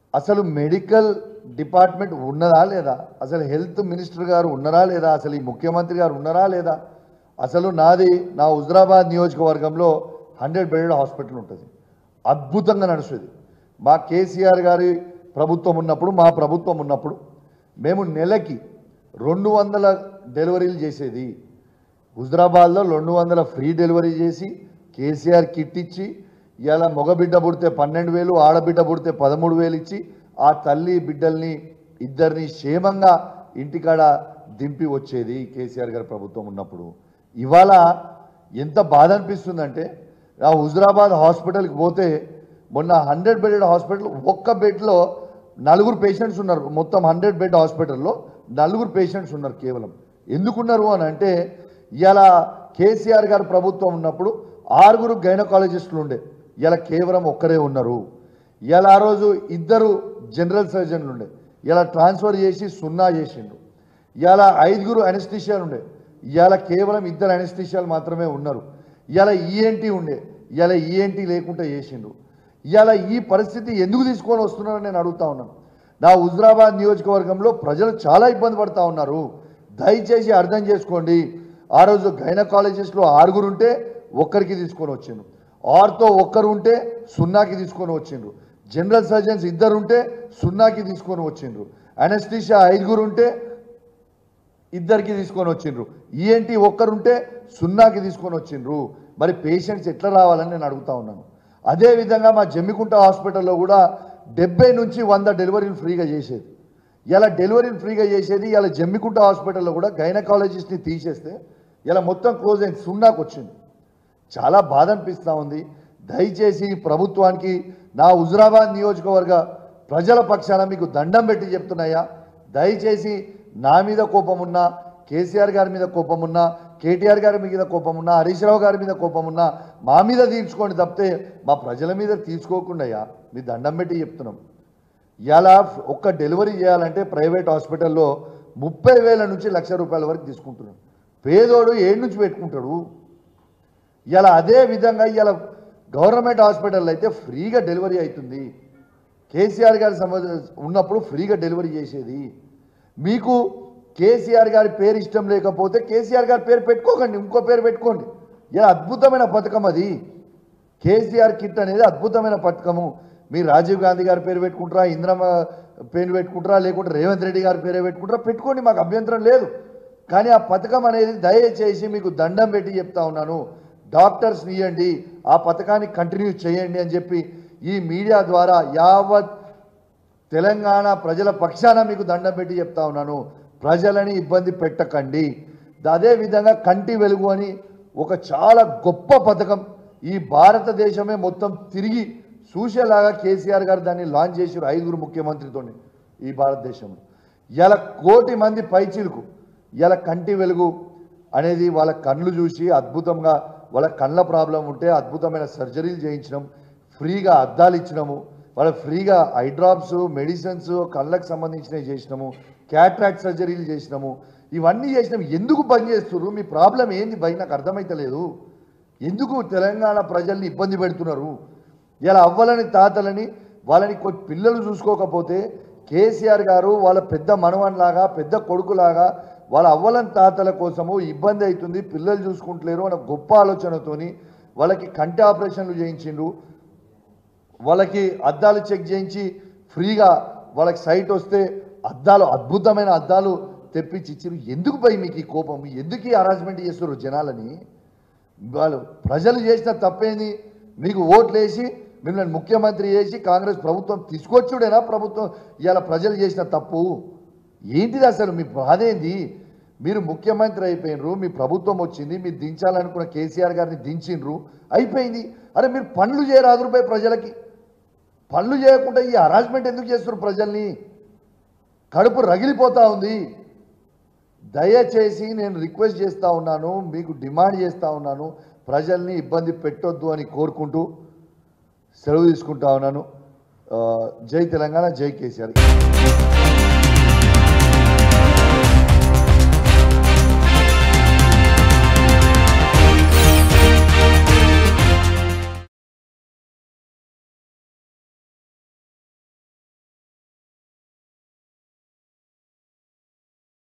అసలు medical department ఉన్నదా లేదా అసలు హెల్త్ మినిస్టర్ గారు ఉన్నారా లేదా అసలు ఈ ముఖ్యమంత్రి గారు ఉన్నారా లేదా అసలు నాది నా హుజరాబాద్ నియోజకవర్గంలో హండ్రెడ్ బెడెడ్ హాస్పిటల్ ఉంటుంది అద్భుతంగా నడుస్తుంది మా కేసీఆర్ గారి ప్రభుత్వం ఉన్నప్పుడు మా ప్రభుత్వం ఉన్నప్పుడు మేము నెలకి రెండు వందల డెలివరీలు చేసేది హుజరాబాద్లో రెండు వందల ఫ్రీ డెలివరీ చేసి కేసీఆర్ కిట్ ఇచ్చి ఇలా మగబిడ్డ పుడితే పన్నెండు వేలు ఆడబిడ్డ పుడితే పదమూడు వేలు ఇచ్చి ఆ తల్లి బిడ్డల్ని ఇద్దరిని క్షేమంగా ఇంటికాడ దింపి వచ్చేది కేసీఆర్ గారి ప్రభుత్వం ఉన్నప్పుడు ఇవాళ ఎంత బాధ అనిపిస్తుందంటే ఆ హుజరాబాద్ హాస్పిటల్కి పోతే మొన్న హండ్రెడ్ బెడెడ్ హాస్పిటల్ ఒక్క బెడ్లో నలుగురు పేషెంట్స్ ఉన్నారు మొత్తం హండ్రెడ్ బెడ్ హాస్పిటల్లో నలుగురు పేషెంట్స్ ఉన్నారు కేవలం ఎందుకున్నారు అని అంటే ఇలా కేసీఆర్ గారి ప్రభుత్వం ఉన్నప్పుడు ఆరుగురు గైనకాలజిస్టులు ఉండే ఇలా కేవలం ఒక్కరే ఉన్నారు ఇలా ఆ రోజు ఇద్దరు జనరల్ సర్జన్లు ఉండే ఇలా ట్రాన్స్ఫర్ చేసి సున్నా చేసిండు ఇవాళ ఐదుగురు అనెస్థిషియాలు ఉండే ఇవాళ కేవలం ఇద్దరు అనెస్థిషియాలు మాత్రమే ఉన్నారు ఇవాళ ఈఎన్టీ ఉండే ఇవాళ ఈఎన్టీ లేకుండా చేసిండు ఇవాళ ఈ పరిస్థితి ఎందుకు తీసుకొని వస్తున్నారని నేను అడుగుతా ఉన్నాను నా హుజరాబాద్ నియోజకవర్గంలో ప్రజలు చాలా ఇబ్బంది పడుతూ ఉన్నారు దయచేసి అర్థం చేసుకోండి ఆ రోజు గైనకాలజిస్టులు ఆరుగురు ఉంటే ఒక్కరికి తీసుకొని వచ్చిండ్రు ఆరుతో ఒక్కరు ఉంటే సున్నాకి తీసుకొని వచ్చిండ్రు జనరల్ సర్జన్స్ ఇద్దరు ఉంటే సున్నాకి తీసుకొని వచ్చిండ్రు అనెస్థిషియా ఐదుగురు ఉంటే ఇద్దరికి తీసుకొని వచ్చిండ్రు ఈఎన్టీ ఒక్కరుంటే సున్నాకి తీసుకొని వచ్చిండ్రు మరి పేషెంట్స్ ఎట్లా రావాలని నేను అడుగుతా ఉన్నాను అదేవిధంగా మా జమ్మికుంట హాస్పిటల్లో కూడా డెబ్బై నుంచి వంద డెలివరీలు ఫ్రీగా చేసేది ఇలా డెలివరీలు ఫ్రీగా చేసేది ఇలా జమ్మికుంట హాస్పిటల్లో కూడా గైనకాలజిస్ట్ని తీసేస్తే ఇలా మొత్తం క్లోజ్ అయింది సున్నాకు వచ్చింది చాలా బాధ అనిపిస్తూ ఉంది దయచేసి ప్రభుత్వానికి నా హుజరాబాద్ నియోజకవర్గ ప్రజల పక్షాన మీకు దండం పెట్టి చెప్తున్నాయా దయచేసి నా మీద కోపం ఉన్నా కేసీఆర్ గారి మీద కోపం ఉన్నా కేటీఆర్ గారి మీద కోపం ఉన్నా హరీష్ రావు గారి మీద కోపం ఉన్నా మా మీద తీర్చుకోండి తప్పితే మా ప్రజల మీద తీర్చుకోకుండాయా మీ దండం పెట్టి చెప్తున్నాం ఇలా ఒక్క డెలివరీ చేయాలంటే ప్రైవేట్ హాస్పిటల్లో ముప్పై వేల నుంచి లక్ష రూపాయల వరకు తీసుకుంటున్నాడు పేదోడు ఏడు నుంచి పెట్టుకుంటాడు ఇలా అదే విధంగా ఇలా గవర్నమెంట్ హాస్పిటల్లో అయితే ఫ్రీగా డెలివరీ అవుతుంది కేసీఆర్ గారి సంబంధ ఉన్నప్పుడు ఫ్రీగా డెలివరీ చేసేది మీకు కేసీఆర్ గారి పేరు ఇష్టం లేకపోతే కేసీఆర్ గారి పేరు పెట్టుకోకండి ఇంకో పేరు పెట్టుకోండి ఇలా అద్భుతమైన పథకం అది కేసీఆర్ కిట్ అనేది అద్భుతమైన పథకము మీరు రాజీవ్ గాంధీ గారి పేరు పెట్టుకుంటారా ఇందిరమ్మ పేరు పెట్టుకుంటారా లేకుంటే రేవంత్ రెడ్డి గారి పేరే పెట్టుకుంటారా పెట్టుకోండి మాకు అభ్యంతరం లేదు కానీ ఆ పథకం అనేది దయచేసి మీకు దండం పెట్టి చెప్తా ఉన్నాను డాక్టర్స్ ఇవ్వండి ఆ పథకాన్ని కంటిన్యూ చేయండి అని చెప్పి ఈ మీడియా ద్వారా యావత్ తెలంగాణ ప్రజల పక్షాన మీకు దండం పెట్టి చెప్తా ఉన్నాను ప్రజలని ఇబ్బంది పెట్టకండి అదే విధంగా కంటి వెలుగు అని ఒక చాలా గొప్ప పథకం ఈ భారతదేశమే మొత్తం తిరిగి చూసేలాగా కేసీఆర్ గారు దాన్ని లాంచ్ చేసారు ఐదుగురు ముఖ్యమంత్రితో ఈ భారతదేశంలో ఇలా కోటి మంది పైచిలుకు ఇలా కంటి వెలుగు అనేది వాళ్ళ కళ్ళు చూసి అద్భుతంగా వాళ్ళ కళ్ళ ప్రాబ్లం ఉంటే అద్భుతమైన సర్జరీలు చేయించడం ఫ్రీగా అద్దాలు ఇచ్చినాము వాళ్ళ ఫ్రీగా ఐ డ్రాప్స్ మెడిసిన్స్ కళ్ళకు సంబంధించినవి చేసినాము క్యాట్రాక్ట్ సర్జరీలు చేసినాము ఇవన్నీ చేసినాము ఎందుకు బంద్ చేస్తున్నారు మీ ప్రాబ్లం ఏంది భయ నాకు అర్థమైతలేదు ఎందుకు తెలంగాణ ప్రజల్ని ఇబ్బంది పెడుతున్నారు ఇలా అవ్వలని తాతలని వాళ్ళని కొన్ని పిల్లలు చూసుకోకపోతే కేసీఆర్ గారు వాళ్ళ పెద్ద మనవన్లాగా పెద్ద కొడుకులాగా వాళ్ళ అవ్వలని తాతల కోసము ఇబ్బంది అవుతుంది పిల్లలు చూసుకుంటలేరు అన్న గొప్ప ఆలోచనతోని వాళ్ళకి కంటి ఆపరేషన్లు చేయించిండ్రు వాళ్ళకి అద్దాలు చెక్ చేయించి ఫ్రీగా వాళ్ళకి సైట్ వస్తే అద్దాలు అద్భుతమైన అద్దాలు తెప్పించి ఇచ్చారు ఎందుకు పోయి మీకు ఈ కోపం ఎందుకు ఈ అరేంజ్మెంట్ చేస్తారు జనాలని వాళ్ళు ప్రజలు చేసిన తప్పేంది మీకు ఓట్లు వేసి మిమ్మల్ని ముఖ్యమంత్రి చేసి కాంగ్రెస్ ప్రభుత్వం తీసుకొచ్చుడేనా ప్రభుత్వం ఇవాళ ప్రజలు చేసిన తప్పు ఏంటిది అసలు మీ బాధ ఏంది మీరు ముఖ్యమంత్రి అయిపోయినరు మీ ప్రభుత్వం వచ్చింది మీరు దించాలనుకున్న కేసీఆర్ గారిని దించిండ్రు అయిపోయింది అరే మీరు పనులు చేయరాదు రూపాయి ప్రజలకి పనులు చేయకుండా ఈ అరేంజ్మెంట్ ఎందుకు చేస్తున్నారు ప్రజల్ని కడుపు రగిలిపోతా ఉంది దయచేసి నేను రిక్వెస్ట్ చేస్తూ ఉన్నాను మీకు డిమాండ్ చేస్తూ ఉన్నాను ప్రజల్ని ఇబ్బంది పెట్టొద్దు అని కోరుకుంటూ సెలవు తీసుకుంటా ఉన్నాను ఆ, జై తెలంగాణ జై కేసీఆర్